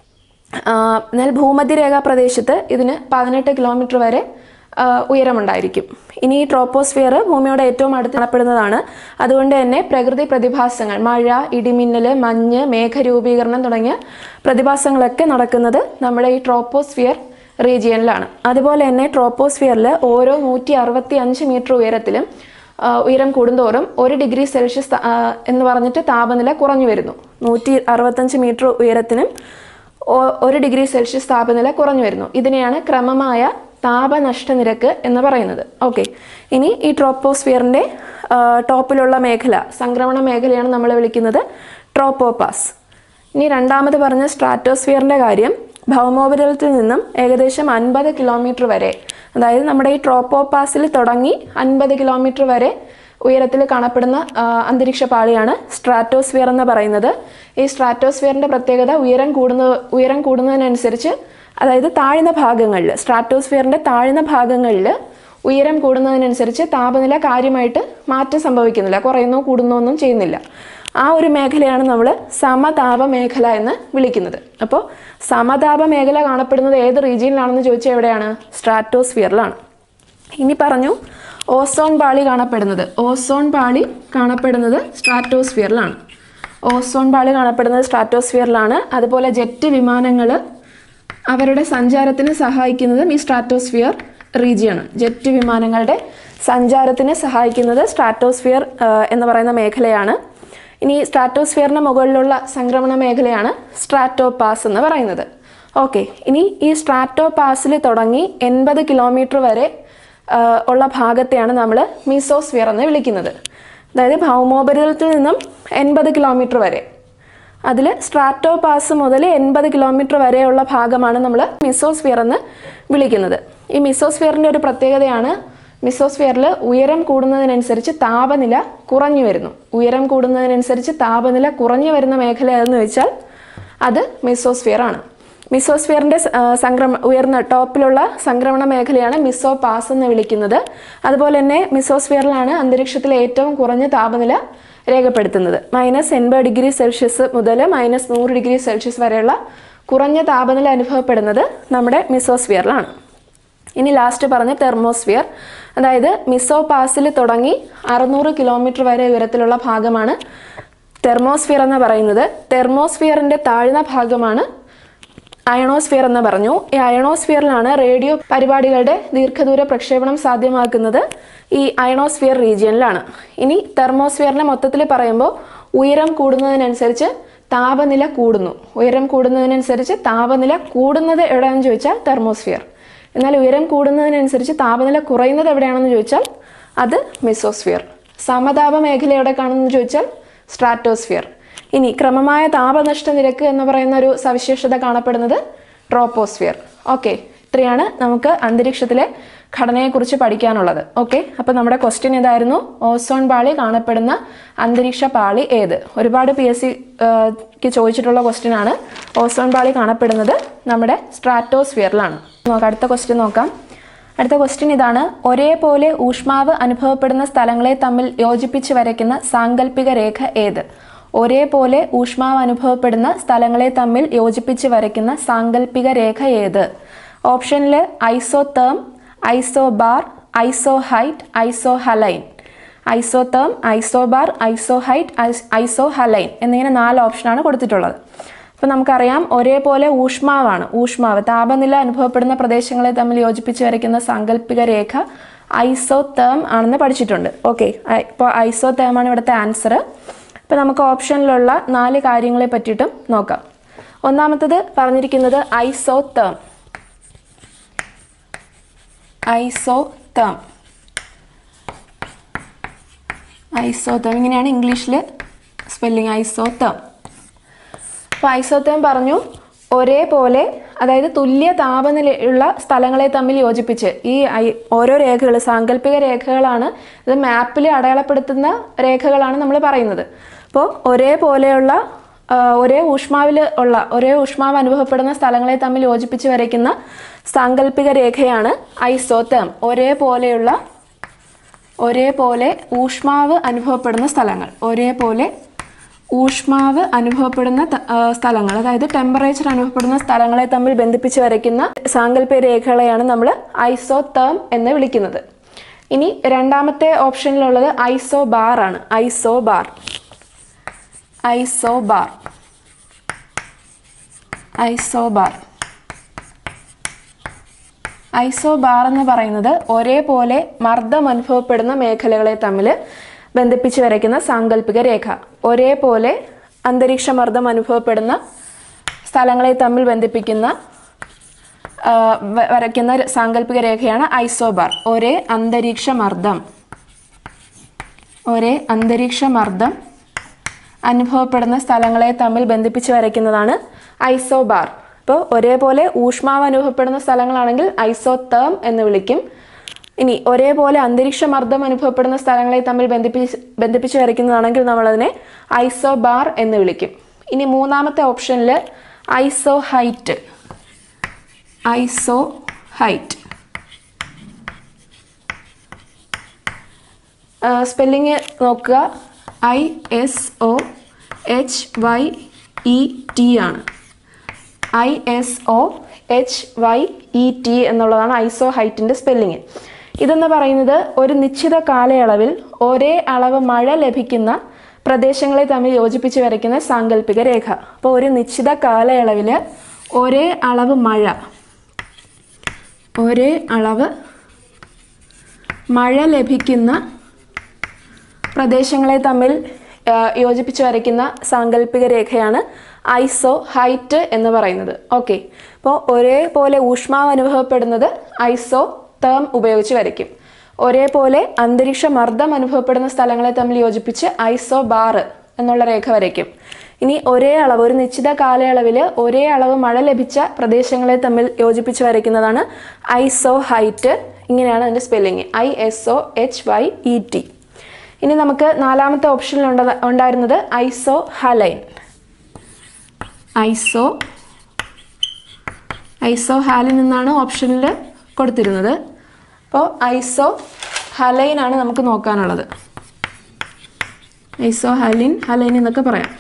ആ, എന്നാൽ ഭൂമധ്യരേഖാ പ്രദേശത്ത് ഇതിന് പതിനെട്ട് കിലോമീറ്റർ വരെ ആ, ഉയരമുണ്ടായിരിക്കും ഇനി ഈ ട്രോപ്പോസ്ഫിയർ ഭൂമിയോട് ഏറ്റവും അടുത്ത് കാണപ്പെടുന്നതാണ് അതുകൊണ്ട് തന്നെ പ്രകൃതി പ്രതിഭാസങ്ങൾ മഴ ഇടിമിന്നൽ മഞ്ഞ് മേഘരൂപീകരണം തുടങ്ങിയ പ്രതിഭാസങ്ങളൊക്കെ നടക്കുന്നത് നമ്മുടെ ഈ ട്രോപ്പോസ്ഫിയർ റീജിയനിലാണ് അതുപോലെ തന്നെ ട്രോപ്പോസ്ഫിയറിൽ ഓരോ നൂറ്റി അറുപത്തി അഞ്ച് മീറ്റർ ഉയരത്തിലും ആ, ഉയരം കൂടുന്തോറും ഒരു ഡിഗ്രി സെൽഷ്യസ് ത- ആ, എന്ന് പറഞ്ഞിട്ട് താപനില കുറഞ്ഞു വരുന്നു നൂറ്റി അറുപത്തഞ്ച് മീറ്റർ ഉയരത്തിനും ഒ- ഒരു ഡിഗ്രി സെൽഷ്യസ് താപനില കുറഞ്ഞു വരുന്നു ഇതിനെയാണ് ക്രമമായ താപനഷ്ട നിരക്ക് എന്ന് പറയുന്നത് ഓക്കെ ഇനി ഈ ട്രോപ്പോസ്ഫിയറിൻ്റെ ടോപ്പിലുള്ള മേഖല സംക്രമണ മേഖലയാണ് നമ്മൾ വിളിക്കുന്നത് ട്രോപ്പോപാസ് ഇനി രണ്ടാമത് പറഞ്ഞ സ്ട്രാറ്റോസ്ഫിയറിൻ്റെ കാര്യം ഭൗമോപരിതലത്തിൽ നിന്നും ഏകദേശം അൻപത് കിലോമീറ്റർ വരെ അതായത് നമ്മുടെ ഈ ട്രോപ്പോപാസിൽ തുടങ്ങി അൻപത് കിലോമീറ്റർ വരെ ഉയരത്തിൽ കാണപ്പെടുന്ന ആ, അന്തരീക്ഷ പാളിയാണ് സ്ട്രാറ്റോസ്ഫിയർ എന്ന് പറയുന്നത് ഈ സ്ട്രാറ്റോസ്ഫിയറിൻ്റെ പ്രത്യേകത ഉയരം കൂടുന്ന ഉയരം കൂടുന്നതിനനുസരിച്ച് അതായത് താഴ്ന്ന ഭാഗങ്ങളിൽ സ്ട്രാറ്റോസ്ഫിയറിൻ്റെ താഴ്ന്ന ഭാഗങ്ങളിൽ ഉയരം കൂടുന്നതിനനുസരിച്ച് താപനില കാര്യമായിട്ട് മാറ്റം സംഭവിക്കുന്നില്ല കുറയുന്നോ കൂടുന്നോ ഒന്നും ചെയ്യുന്നില്ല ആ ഒരു മേഖലയാണ് നമ്മൾ സമതാപ മേഖല എന്ന് വിളിക്കുന്നത് അപ്പോൾ സമതാപ മേഖല കാണപ്പെടുന്നത് ഏത് റീജിയനിലാണെന്ന് ചോദിച്ചാൽ എവിടെയാണ് സ്ട്രാറ്റോസ്ഫിയറിലാണ് ഇനി പറഞ്ഞു ഓസോൺ പാളി കാണപ്പെടുന്നത് ഓസോൺ പാളി കാണപ്പെടുന്നത് സ്ട്രാറ്റോസ്ഫിയറിലാണ് ഓസോൺ പാളി കാണപ്പെടുന്നത് സ്ട്രാറ്റോസ്ഫിയറിലാണ് അതുപോലെ ജെറ്റ് വിമാനങ്ങൾ അവരുടെ സഞ്ചാരത്തിന് സഹായിക്കുന്നതും ഈ സ്ട്രാറ്റോസ്ഫിയർ റീജിയണ് ജെറ്റ് വിമാനങ്ങളുടെ സഞ്ചാരത്തിന് സഹായിക്കുന്നത് സ്ട്രാറ്റോസ്ഫിയർ ആ, എന്ന് പറയുന്ന മേഖലയാണ് ഇനി സ്ട്രാറ്റോസ്ഫിയറിന് മുകളിലുള്ള സംക്രമണ മേഖലയാണ് സ്ട്രാറ്റോപാസ് എന്ന് പറയുന്നത് ഓക്കെ ഇനി ഈ സ്ട്രാറ്റോപാസിൽ തുടങ്ങി എൺപത് കിലോമീറ്റർ വരെ ആ, ഉള്ള ഭാഗത്തെയാണ് നമ്മൾ മീസോസ്ഫിയർ എന്ന് വിളിക്കുന്നത് അതായത് ഭൗമോപരിതലത്തിൽ നിന്നും എൺപത് കിലോമീറ്റർ വരെ അതിൽ സ്ട്രാറ്റോ പാസ് മുതൽ എൺപത് കിലോമീറ്റർ വരെയുള്ള ഭാഗമാണ് നമ്മൾ മിസോസ്ഫിയർ എന്ന് വിളിക്കുന്നത് ഈ മിസോസ്ഫിയറിൻ്റെ ഒരു പ്രത്യേകതയാണ് മിസോസ്ഫിയറിൽ ഉയരം കൂടുന്നതിനനുസരിച്ച് താപനില കുറഞ്ഞു വരുന്നു ഉയരം കൂടുന്നതിനനുസരിച്ച് താപനില കുറഞ്ഞു വരുന്ന മേഖല ഏതെന്ന് വെച്ചാൽ അത് മിസോസ്ഫിയർ ആണ് മിസോസ്ഫിയറിൻ്റെ സംക്രമ ഉയർന്ന ടോപ്പിലുള്ള സംക്രമണ മേഖലയാണ് മിസോ പാസ് എന്ന് വിളിക്കുന്നത് അതുപോലെ തന്നെ മിസോസ്ഫിയറിലാണ് അന്തരീക്ഷത്തിലെ ഏറ്റവും കുറഞ്ഞ താപനില രേഖപ്പെടുത്തുന്നത് മൈനസ് എൺപത് ഡിഗ്രി സെൽഷ്യസ് മുതൽ മൈനസ് നൂറ് ഡിഗ്രി സെൽഷ്യസ് വരെയുള്ള കുറഞ്ഞ താപനില അനുഭവപ്പെടുന്നത് നമ്മുടെ മിസോസ്ഫിയറിലാണ് ഇനി ലാസ്റ്റ് പറഞ്ഞ തെർമോസ്ഫിയർ അതായത് മിസോ പാസിൽ തുടങ്ങി അറുന്നൂറ് കിലോമീറ്റർ വരെ ഉയരത്തിലുള്ള ഭാഗമാണ് തെർമോസ്ഫിയർ എന്ന് പറയുന്നത് തെർമോസ്ഫിയറിൻ്റെ താഴ്ന്ന ഭാഗമാണ് അയണോസ്ഫിയർ എന്ന് പറഞ്ഞു ഈ അയണോസ്ഫിയറിലാണ് റേഡിയോ പരിപാടികളുടെ ദീർഘദൂര പ്രക്ഷേപണം സാധ്യമാക്കുന്നത് ഈ അയണോസ്ഫിയർ റീജിയനിലാണ് ഇനി തെർമോസ്ഫിയറിനെ മൊത്തത്തിൽ പറയുമ്പോൾ ഉയരം കൂടുന്നതിനനുസരിച്ച് താപനില കൂടുന്നു ഉയരം കൂടുന്നതിനനുസരിച്ച് താപനില കൂടുന്നത് എവിടെയാണെന്ന് ചോദിച്ചാൽ തെർമോസ്ഫിയർ എന്നാൽ ഉയരം കൂടുന്നതിനനുസരിച്ച് താപനില കുറയുന്നത് എവിടെയാണെന്ന് ചോദിച്ചാൽ അത് മിസോസ്ഫിയർ സമതാപ മേഖല എവിടെ കാണുമെന്ന് ചോദിച്ചാൽ സ്ട്രാറ്റോസ്ഫിയർ ഇനി ക്രമമായ താപനഷ്ട നിരക്ക് എന്ന് പറയുന്ന ഒരു സവിശേഷത കാണപ്പെടുന്നത് ട്രോപ്പോസ്ഫിയർ ഓക്കെ ഇത്രയാണ് നമുക്ക് അന്തരീക്ഷത്തിലെ ഘടനയെക്കുറിച്ച് പഠിക്കാനുള്ളത് ഓക്കെ അപ്പോൾ നമ്മുടെ ക്വസ്റ്റ്യൻ ഇതായിരുന്നു ഓസോൺ പാളി കാണപ്പെടുന്ന അന്തരീക്ഷ പാളി ഏത് ഒരുപാട് പി എസ് സിക്ക് ചോദിച്ചിട്ടുള്ള ക്വസ്റ്റ്യൻ ആണ് ഓസോൺ പാളി കാണപ്പെടുന്നത് നമ്മുടെ സ്ട്രാറ്റോസ്ഫിയറിലാണ് നോക്കാം അടുത്ത ക്വസ്റ്റ്യൻ നോക്കാം അടുത്ത ക്വസ്റ്റ്യൻ ഇതാണ് ഒരേപോലെ ഊഷ്മാവ് അനുഭവപ്പെടുന്ന സ്ഥലങ്ങളെ തമ്മിൽ യോജിപ്പിച്ച് വരയ്ക്കുന്ന സാങ്കല്പിക രേഖ ഏത് ഒരേപോലെ ഊഷ്മാവ് അനുഭവപ്പെടുന്ന സ്ഥലങ്ങളെ തമ്മിൽ യോജിപ്പിച്ച് വരയ്ക്കുന്ന സാങ്കല്പിക രേഖ ഏത് ഓപ്ഷനിൽ ഐസോതേം ഐസോബാർ ഐസോഹൈറ്റ് ഐസോഹലൈൻ ഐസോതേം ഐസോബാർ ഐസോഹൈറ്റ് ഐസോഹലൈൻ എന്നിങ്ങനെ നാല് ഓപ്ഷനാണ് കൊടുത്തിട്ടുള്ളത് അപ്പോൾ നമുക്കറിയാം ഒരേപോലെ ഊഷ്മാവാണ് ഊഷ്മാവ് താപനില അനുഭവപ്പെടുന്ന പ്രദേശങ്ങളെ തമ്മിൽ യോജിപ്പിച്ച് വരയ്ക്കുന്ന സാങ്കല്പിക രേഖ ഐസോതേം ആണെന്ന് പഠിച്ചിട്ടുണ്ട് ഓക്കെ ഇപ്പോൾ ഐസോതേം ആണ് ഇവിടുത്തെ ആൻസർ അപ്പോൾ നമുക്ക് ഓപ്ഷനിലുള്ള നാല് കാര്യങ്ങളെ പറ്റിയിട്ടും നോക്കാം ഒന്നാമത്തത് പറഞ്ഞിരിക്കുന്നത് ഐസോതേം ഐസോതേം ഐസോതേം ഇങ്ങനെയാണ് ഇംഗ്ലീഷിൽ സ്പെല്ലിംഗ് ഐസോതേം അപ്പോൾ ഐസോതേം പറഞ്ഞു ഒരേപോലെ അതായത് തുല്യ താപനിലയുള്ള സ്ഥലങ്ങളെ തമ്മിൽ യോജിപ്പിച്ച് ഈ ഐ ഓരോ രേഖകൾ സാങ്കല്പിക രേഖകളാണ് ഇത് മാപ്പിൽ അടയാളപ്പെടുത്തുന്ന രേഖകളാണ് നമ്മൾ പറയുന്നത് അപ്പോൾ ഒരേപോലെയുള്ള ആ, ഒരേ ഊഷ്മാവിൽ ഉള്ള ഒരേ ഊഷ്മാവ് അനുഭവപ്പെടുന്ന സ്ഥലങ്ങളെ തമ്മിൽ യോജിപ്പിച്ച് വരയ്ക്കുന്ന സാങ്കല്പിക രേഖയാണ് ഐസോതേം ഒരേപോലെയുള്ള ഒരേപോലെ ഊഷ്മാവ് അനുഭവപ്പെടുന്ന സ്ഥലങ്ങൾ ഒരേപോലെ ഊഷ്മാവ് അനുഭവപ്പെടുന്ന ത- ആ, സ്ഥലങ്ങൾ അതായത് ടെമ്പറേച്ചർ അനുഭവപ്പെടുന്ന സ്ഥലങ്ങളെ തമ്മിൽ ബന്ധിപ്പിച്ച് വരയ്ക്കുന്ന സാങ്കല്പിക രേഖകളെയാണ് നമ്മൾ ഐസോ തേം എന്ന് വിളിക്കുന്നത് ഇനി രണ്ടാമത്തെ ഓപ്ഷനിലുള്ളത് ഐസോ ബാർ ആണ് isobar isobar isobar isobar എന്ന് പറയുന്നത് ഒരേപോലെ മർദ്ദം അനുഭവപ്പെടുന്ന മേഖലകളെ തമ്മിൽ ബന്ധിപ്പിച്ച് വരയ്ക്കുന്ന സാങ്കല്പിക രേഖ ഒരേപോലെ അന്തരീക്ഷ മർദ്ദം അനുഭവപ്പെടുന്ന സ്ഥലങ്ങളെ തമ്മിൽ ബന്ധിപ്പിക്കുന്ന ആ, വ- വരയ്ക്കുന്ന ഒരു സാങ്കല്പിക രേഖയാണ് ഐസോബാർ ഒരേ അന്തരീക്ഷ മർദ്ദം ഒരേ അന്തരീക്ഷ മർദ്ദം അനുഭവപ്പെടുന്ന സ്ഥലങ്ങളെ തമ്മിൽ ബന്ധിപ്പിച്ച് വരയ്ക്കുന്നതാണ് ഐസോബാർ ഇപ്പോൾ ഒരേപോലെ ഊഷ്മാവ് അനുഭവപ്പെടുന്ന സ്ഥലങ്ങളാണെങ്കിൽ ഐസോതേം എന്ന് വിളിക്കും ഇനി ഒരേപോലെ അന്തരീക്ഷ മർദ്ദം അനുഭവപ്പെടുന്ന സ്ഥലങ്ങളെ തമ്മിൽ ബന്ധിപ്പിച്ച് ബന്ധിപ്പിച്ച് വരയ്ക്കുന്നതാണെങ്കിൽ നമ്മളതിനെ ഐസോബാർ എന്ന് വിളിക്കും ഇനി മൂന്നാമത്തെ ഓപ്ഷനിൽ isohyet isohyet spelling നോക്കുക I S O H Y E T ആണ് I S O H Y E T എന്നുള്ളതാണ് ഐസോ ഹൈറ്റിൻ്റെ സ്പെല്ലിങ് ഇതെന്ന് പറയുന്നത് ഒരു നിശ്ചിത കാലയളവിൽ ഒരേ അളവ് മഴ ലഭിക്കുന്ന പ്രദേശങ്ങളെ തമ്മിൽ യോജിപ്പിച്ച് വരയ്ക്കുന്ന സാങ്കല്പിക രേഖ അപ്പോൾ ഒരു നിശ്ചിത കാലയളവിൽ ഒരേ അളവ് മഴ ഒരേ അളവ് മഴ ലഭിക്കുന്ന പ്രദേശങ്ങളെ തമ്മിൽ ആ, യോജിപ്പിച്ച് വരയ്ക്കുന്ന സാങ്കല്പിക രേഖയാണ് ഐസോ ഹൈറ്റ് എന്ന് പറയുന്നത് ഓക്കെ അപ്പോൾ ഒരേപോലെ ഊഷ്മാവ് അനുഭവപ്പെടുന്നത് ഐസോ തേം ഉപയോഗിച്ച് വരയ്ക്കും ഒരേപോലെ അന്തരീക്ഷ മർദ്ദം അനുഭവപ്പെടുന്ന സ്ഥലങ്ങളെ തമ്മിൽ യോജിപ്പിച്ച് ഐസോ ബാറ് എന്നുള്ള രേഖ വരയ്ക്കും ഇനി ഒരേ അളവ് ഒരു നിശ്ചിത കാലയളവിൽ ഒരേ അളവ് മഴ ലഭിച്ച പ്രദേശങ്ങളെ തമ്മിൽ യോജിപ്പിച്ച് വരയ്ക്കുന്നതാണ് ഐസോ ഹൈറ്റ് ഇങ്ങനെയാണ് അതിൻ്റെ spelling I S O H Y E T ഇനി നമുക്ക് നാലാമത്തെ ഓപ്ഷനിൽ ഉണ്ട- ഉണ്ടായിരുന്നത് ഐസോ ഹലൈൻ ഐസോ ഐസോ ഹാലിൻ എന്നാണ് ഓപ്ഷനിൽ കൊടുത്തിരുന്നത് അപ്പോൾ ഐസോ ഹലൈൻ ആണ് നമുക്ക് നോക്കാനുള്ളത് ഐസോ ഹലിൻ ഹലൈൻ എന്നൊക്കെ പറയാം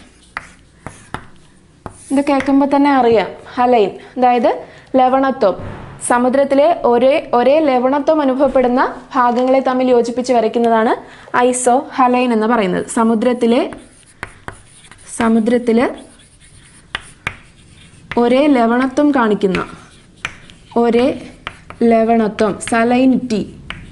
ഇത് കേൾക്കുമ്പോൾ തന്നെ അറിയാം ഹലൈൻ അതായത് ലവണത്വം സമുദ്രത്തിലെ ഒരേ ഒരേ ലവണത്വം അനുഭവപ്പെടുന്ന ഭാഗങ്ങളെ തമ്മിൽ യോജിപ്പിച്ച് വരയ്ക്കുന്നതാണ് ഐസോ ഹലൈൻ എന്ന് പറയുന്നത് സമുദ്രത്തിലെ സമുദ്രത്തിൽ ഒരേ ലവണത്വം കാണിക്കുന്ന ഒരേ ലവണത്വം സലൈനിറ്റി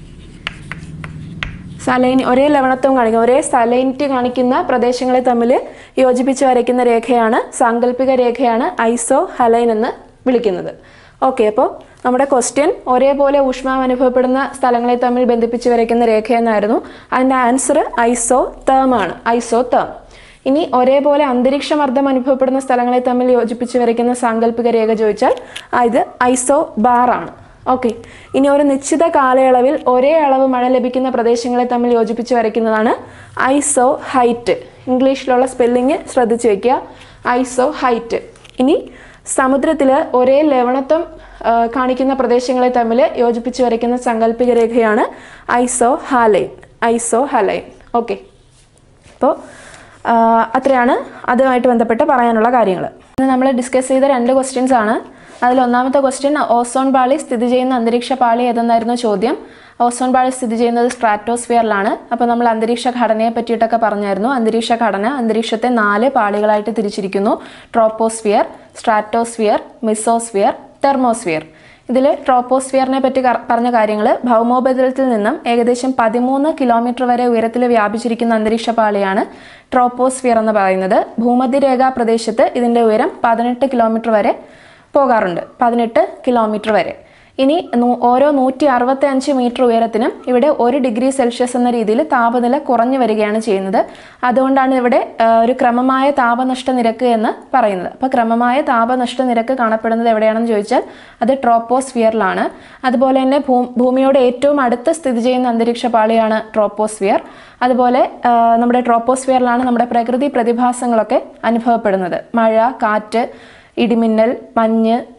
സലൈൻ ഒരേ ലവണത്വം കാണിക്കുന്ന ഒരേ സലൈനിറ്റി കാണിക്കുന്ന പ്രദേശങ്ങളെ തമ്മിൽ യോജിപ്പിച്ച് വരയ്ക്കുന്ന രേഖയാണ് സാങ്കല്പിക രേഖയാണ് ഐസോ ഹലൈൻ എന്ന് വിളിക്കുന്നത് ഓക്കെ അപ്പോൾ നമ്മുടെ ക്വസ്റ്റ്യൻ ഒരേപോലെ ഊഷ്മാവ് അനുഭവപ്പെടുന്ന സ്ഥലങ്ങളെ തമ്മിൽ ബന്ധിപ്പിച്ച് വരയ്ക്കുന്ന രേഖ എന്നായിരുന്നു അതിൻ്റെ ആൻസർ ഐസോ തേം ആണ് ഐസോ തേം ഇനി ഒരേപോലെ അന്തരീക്ഷ മർദ്ദം അനുഭവപ്പെടുന്ന സ്ഥലങ്ങളെ തമ്മിൽ യോജിപ്പിച്ച് വരയ്ക്കുന്ന സാങ്കല്പിക രേഖ ചോദിച്ചാൽ ആ, ഇത് ഐസോ ബാർ ആണ് ഓക്കെ ഇനി ഒരു നിശ്ചിത കാലയളവിൽ ഒരേ അളവ് മഴ ലഭിക്കുന്ന പ്രദേശങ്ങളെ തമ്മിൽ യോജിപ്പിച്ച് വരയ്ക്കുന്നതാണ് ഐസോ ഹൈറ്റ് ഇംഗ്ലീഷിലുള്ള സ്പെല്ലിങ് ശ്രദ്ധിച്ച് വയ്ക്കുക ഐസോ ഹൈറ്റ് ഇനി സമുദ്രത്തിൽ ഒരേ ലവണത്വം ആ, കാണിക്കുന്ന പ്രദേശങ്ങളെ തമ്മിൽ യോജിപ്പിച്ച് വരയ്ക്കുന്ന സാങ്കല്പിക രേഖയാണ് ഐസോ ഹാലൈൻ ഐസോ ഹാലൈൻ ഓക്കെ അപ്പോൾ അത്രയാണ് അതുമായിട്ട് ബന്ധപ്പെട്ട് പറയാനുള്ള കാര്യങ്ങൾ ഇന്ന് നമ്മൾ ഡിസ്കസ് ചെയ്ത രണ്ട് ക്വസ്റ്റ്യൻസ് ആണ് അതിൽ ഒന്നാമത്തെ ക്വസ്റ്റ്യൻ ഓസോൺ പാളി സ്ഥിതി ചെയ്യുന്ന അന്തരീക്ഷ പാളി ഏതെന്നായിരുന്നു ചോദ്യം ഓസോൺ പാളി സ്ഥിതി ചെയ്യുന്നത് സ്ട്രാറ്റോസ്ഫിയറിലാണ് അപ്പോൾ നമ്മൾ അന്തരീക്ഷ ഘടനയെ പറ്റിയിട്ടൊക്കെ പറഞ്ഞായിരുന്നു അന്തരീക്ഷ ഘടന അന്തരീക്ഷത്തെ നാല് പാളികളായിട്ട് തിരിച്ചിരിക്കുന്നു ട്രോപ്പോസ്ഫിയർ സ്ട്രാറ്റോസ്ഫിയർ മിസോസ്ഫിയർ തെർമോസ്ഫിയർ ഇതിൽ ട്രോപ്പോസ്ഫിയറിനെ പറ്റി കർ- പറഞ്ഞ കാര്യങ്ങൾ ഭൗമോപരിതലത്തിൽ നിന്നും ഏകദേശം പതിമൂന്ന് കിലോമീറ്റർ വരെ ഉയരത്തിൽ വ്യാപിച്ചിരിക്കുന്ന അന്തരീക്ഷ പാളിയാണ് ട്രോപ്പോസ്ഫിയർ എന്ന് പറയുന്നത് ഭൂമധ്യരേഖാ പ്രദേശത്ത് ഇതിൻ്റെ ഉയരം പതിനെട്ട് കിലോമീറ്റർ വരെ പോകാറുണ്ട് പതിനെട്ട് കിലോമീറ്റർ വരെ ഇനി നൂ- ഓരോ നൂറ്റി അറുപത്തി അഞ്ച് മീറ്റർ ഉയരത്തിനും ഇവിടെ ഒരു ഡിഗ്രി സെൽഷ്യസ് എന്ന രീതിയിൽ താപനില കുറഞ്ഞു വരികയാണ് ചെയ്യുന്നത് അതുകൊണ്ടാണ് ഇവിടെ ആ, ഒരു ക്രമമായ താപനഷ്ട നിരക്ക് എന്ന് പറയുന്നത് അപ്പോൾ ക്രമമായ താപനഷ്ട നിരക്ക് കാണപ്പെടുന്നത് എവിടെയാണെന്ന് ചോദിച്ചാൽ അത് ട്രോപ്പോസ്ഫിയറിലാണ് അതുപോലെ തന്നെ ഭൂ ഭൂമിയോട് ഏറ്റവും അടുത്ത് സ്ഥിതി ചെയ്യുന്ന അന്തരീക്ഷ പാളിയാണ് ട്രോപ്പോസ്ഫിയർ അതുപോലെ ആ, നമ്മുടെ ട്രോപ്പോസ്ഫിയറിലാണ് നമ്മുടെ പ്രകൃതി പ്രതിഭാസങ്ങളൊക്കെ അനുഭവപ്പെടുന്നത് മഴ കാറ്റ് ഇടിമിന്നൽ മഞ്ഞ്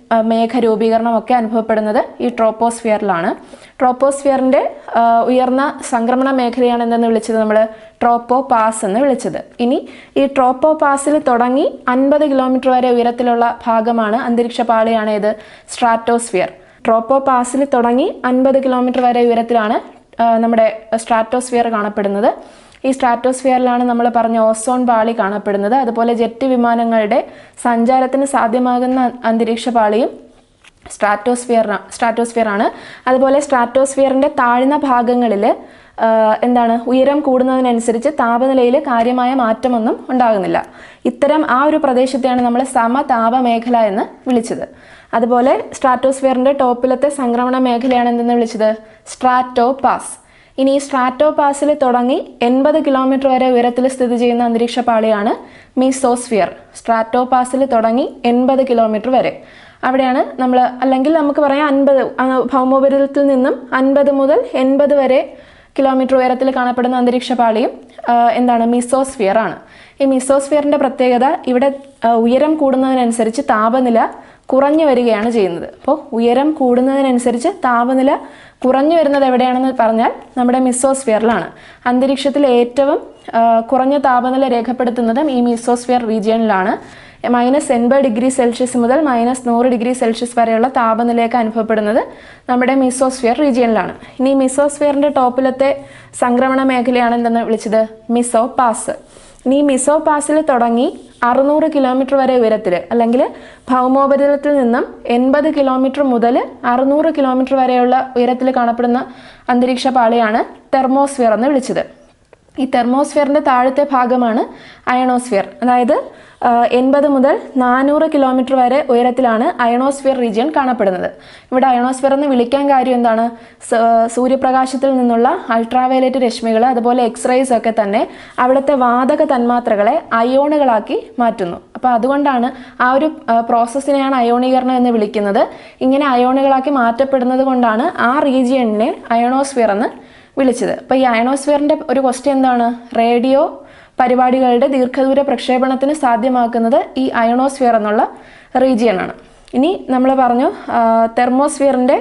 ആ, മേഘ രൂപീകരണമൊക്കെ അനുഭവപ്പെടുന്നത് ഈ ട്രോപ്പോസ്ഫിയറിലാണ് ട്രോപ്പോസ്ഫിയറിൻ്റെ ആ, ഉയർന്ന സംക്രമണ മേഖലയാണ് എന്തെന്ന് വിളിച്ചത് നമ്മൾ ട്രോപ്പോ പാസ് എന്ന് വിളിച്ചത് ഇനി ഈ ട്രോപ്പോ പാസിൽ തുടങ്ങി അൻപത് കിലോമീറ്റർ വരെ ഉയരത്തിലുള്ള ഭാഗമാണ് അന്തരീക്ഷ പാളിയാണ് ഇത് സ്ട്രാറ്റോസ്ഫിയർ ട്രോപ്പോ പാസിൽ തുടങ്ങി അൻപത് കിലോമീറ്റർ വരെ ഉയരത്തിലാണ് ആ, നമ്മുടെ സ്ട്രാറ്റോസ്ഫിയർ കാണപ്പെടുന്നത് ഈ സ്ട്രാറ്റോസ്ഫിയറിലാണ് നമ്മൾ പറഞ്ഞ ഓസോൺ പാളി കാണപ്പെടുന്നത് അതുപോലെ ജെറ്റ് വിമാനങ്ങളുടെ സഞ്ചാരത്തിന് സാധ്യമാകുന്ന അന്തരീക്ഷ പാളിയും സ്ട്രാറ്റോസ്ഫിയർ സ്ട്രാറ്റോസ്ഫിയർ ആണ് അതുപോലെ സ്ട്രാറ്റോസ്ഫിയറിൻ്റെ താഴ്ന്ന ഭാഗങ്ങളിൽ എന്താണ് ഉയരം കൂടുന്നതിനനുസരിച്ച് താപനിലയിൽ കാര്യമായ മാറ്റമൊന്നും ഉണ്ടാകുന്നില്ല ഇത്തരം ആ ഒരു പ്രദേശത്തെയാണ് നമ്മൾ സമതാപ മേഖല എന്ന് വിളിച്ചത് അതുപോലെ സ്ട്രാറ്റോസ്ഫിയറിൻ്റെ ടോപ്പിലത്തെ സംക്രമണ മേഖലയാണ് എന്തെന്ന് വിളിച്ചത് സ്ട്രാറ്റോ പാസ് ഇനി ഈ സ്ട്രാറ്റോ പാസിൽ തുടങ്ങി എൺപത് കിലോമീറ്റർ വരെ ഉയരത്തിൽ സ്ഥിതി ചെയ്യുന്ന അന്തരീക്ഷ പാളിയാണ് മീസോസ്ഫിയർ സ്ട്രാറ്റോ പാസിൽ തുടങ്ങി എൺപത് കിലോമീറ്റർ വരെ അവിടെയാണ് നമ്മൾ അല്ലെങ്കിൽ നമുക്ക് പറയാം അൻപത് ഭൗമോപരിതലത്തിൽ നിന്നും അൻപത് മുതൽ എൺപത് വരെ കിലോമീറ്റർ ഉയരത്തിൽ കാണപ്പെടുന്ന അന്തരീക്ഷ പാളിയും ആ, എന്താണ് മിസോസ്ഫിയർ ആണ് ഈ മിസോസ്ഫിയറിൻ്റെ പ്രത്യേകത ഇവിടെ ആ, ഉയരം കൂടുന്നതിനനുസരിച്ച് താപനില കുറഞ്ഞു വരികയാണ് ചെയ്യുന്നത് അപ്പോൾ ഉയരം കൂടുന്നതിനനുസരിച്ച് താപനില കുറഞ്ഞു വരുന്നത് എവിടെയാണെന്ന് പറഞ്ഞാൽ നമ്മുടെ മിസോസ്ഫിയറിലാണ് അന്തരീക്ഷത്തിൽ ഏറ്റവും ആ, കുറഞ്ഞ താപനില രേഖപ്പെടുത്തുന്നതും ഈ മിസോസ്ഫിയർ റീജിയനിലാണ് മൈനസ് എൺപത് ഡിഗ്രി സെൽഷ്യസ് മുതൽ മൈനസ് നൂറ് ഡിഗ്രി സെൽഷ്യസ് വരെയുള്ള താപനിലയൊക്കെ അനുഭവപ്പെടുന്നത് നമ്മുടെ മിസോസ്ഫിയർ റീജിയനിലാണ് ഇനി മിസോസ്ഫിയറിൻ്റെ ടോപ്പിലത്തെ സംക്രമണ മേഖലയാണ് എന്തെന്ന് വിളിച്ചത് മിസോ പാസ് ഇനി ഈ മിസോ പാസിൽ തുടങ്ങി അറുന്നൂറ് കിലോമീറ്റർ വരെ ഉയരത്തിൽ അല്ലെങ്കിൽ ഭൗമോപരിതലത്തിൽ നിന്നും എൺപത് കിലോമീറ്റർ മുതൽ അറുന്നൂറ് കിലോമീറ്റർ വരെയുള്ള ഉയരത്തിൽ കാണപ്പെടുന്ന അന്തരീക്ഷ പാളിയാണ് തെർമോസ്ഫിയർ എന്ന് വിളിച്ചത് ഈ തെർമോസ്ഫിയറിൻ്റെ താഴത്തെ ഭാഗമാണ് അയണോസ്ഫിയർ അതായത് എൺപത് മുതൽ നാനൂറ് കിലോമീറ്റർ വരെ ഉയരത്തിലാണ് അയണോസ്ഫിയർ റീജിയൻ കാണപ്പെടുന്നത് ഇവിടെ അയണോസ്ഫിയർ എന്ന് വിളിക്കാൻ കാര്യം എന്താണ് സ- സൂര്യപ്രകാശത്തിൽ നിന്നുള്ള അൾട്രാവയലറ്റ് രശ്മികൾ അതുപോലെ എക്സ്റേസ് ഒക്കെ തന്നെ അവിടുത്തെ വാതക തന്മാത്രകളെ അയോണുകളാക്കി മാറ്റുന്നു അപ്പോൾ അതുകൊണ്ടാണ് ആ ഒരു ആ, പ്രോസസ്സിനെയാണ് അയോണീകരണം എന്ന് വിളിക്കുന്നത് ഇങ്ങനെ അയോണുകളാക്കി മാറ്റപ്പെടുന്നത് കൊണ്ടാണ് ആ റീജിയണിനെ അയണോസ്ഫിയർ എന്ന് വിളിച്ചത് അപ്പോൾ ഈ അയണോസ്ഫിയറിൻ്റെ ഒരു ക്വസ്റ്റ്യൻ എന്താണ് റേഡിയോ പരിപാടികളുടെ ദീർഘദൂര പ്രക്ഷേപണത്തിന് സാധ്യമാക്കുന്നത് ഈ അയണോസ്ഫിയർ എന്നുള്ള റീജിയനാണ് ഇനി നമ്മൾ പറഞ്ഞു തെർമോസ്ഫിയറിൻ്റെ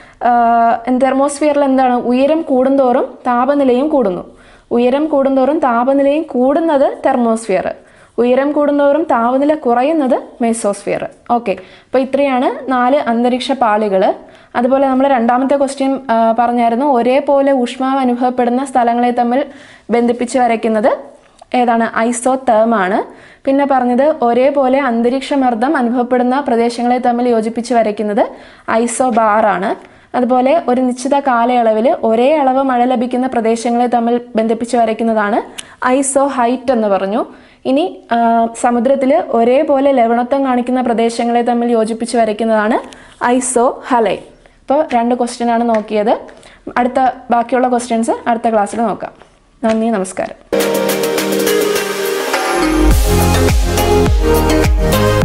തെർമോസ്ഫിയറിൽ എന്താണ് ഉയരം കൂടുന്തോറും താപനിലയും കൂടുന്നു ഉയരം കൂടുന്തോറും താപനിലയും കൂടുന്നത് തെർമോസ്ഫിയർ ഉയരം കൂടുന്തോറും താപനില കുറയുന്നത് മെസോസ്ഫിയർ ഓക്കെ അപ്പോൾ ഇത്രയാണ് നാല് അന്തരീക്ഷ പാളികൾ അതുപോലെ നമ്മൾ രണ്ടാമത്തെ ക്വസ്റ്റ്യൻ പറഞ്ഞായിരുന്നു ഒരേപോലെ ഊഷ്മാവ് അനുഭവപ്പെടുന്ന സ്ഥലങ്ങളെ തമ്മിൽ ബന്ധിപ്പിച്ച് വരയ്ക്കുന്നത് ഏതാണ് ഐസോ ആണ് പിന്നെ പറഞ്ഞത് ഒരേപോലെ അന്തരീക്ഷ മർദ്ദം അനുഭവപ്പെടുന്ന പ്രദേശങ്ങളെ തമ്മിൽ യോജിപ്പിച്ച് വരയ്ക്കുന്നത് ഐസോ ആണ് അതുപോലെ ഒരു നിശ്ചിത കാലയളവിൽ ഒരേ അളവ് മഴ ലഭിക്കുന്ന പ്രദേശങ്ങളെ തമ്മിൽ ബന്ധിപ്പിച്ച് വരയ്ക്കുന്നതാണ് ഐസോ ഹൈറ്റ് എന്ന് പറഞ്ഞു ഇനി സമുദ്രത്തിൽ ഒരേപോലെ ലവണത്വം കാണിക്കുന്ന പ്രദേശങ്ങളെ തമ്മിൽ യോജിപ്പിച്ച് വരയ്ക്കുന്നതാണ് ഐസോ ഹലൈ ഇപ്പോൾ രണ്ട് ക്വസ്റ്റ്യൻ ആണ് നോക്കിയത് അടുത്ത ബാക്കിയുള്ള ക്വസ്റ്റ്യൻസ് അടുത്ത ക്ലാസ്സിൽ നോക്കാം നന്ദി നമസ്കാരം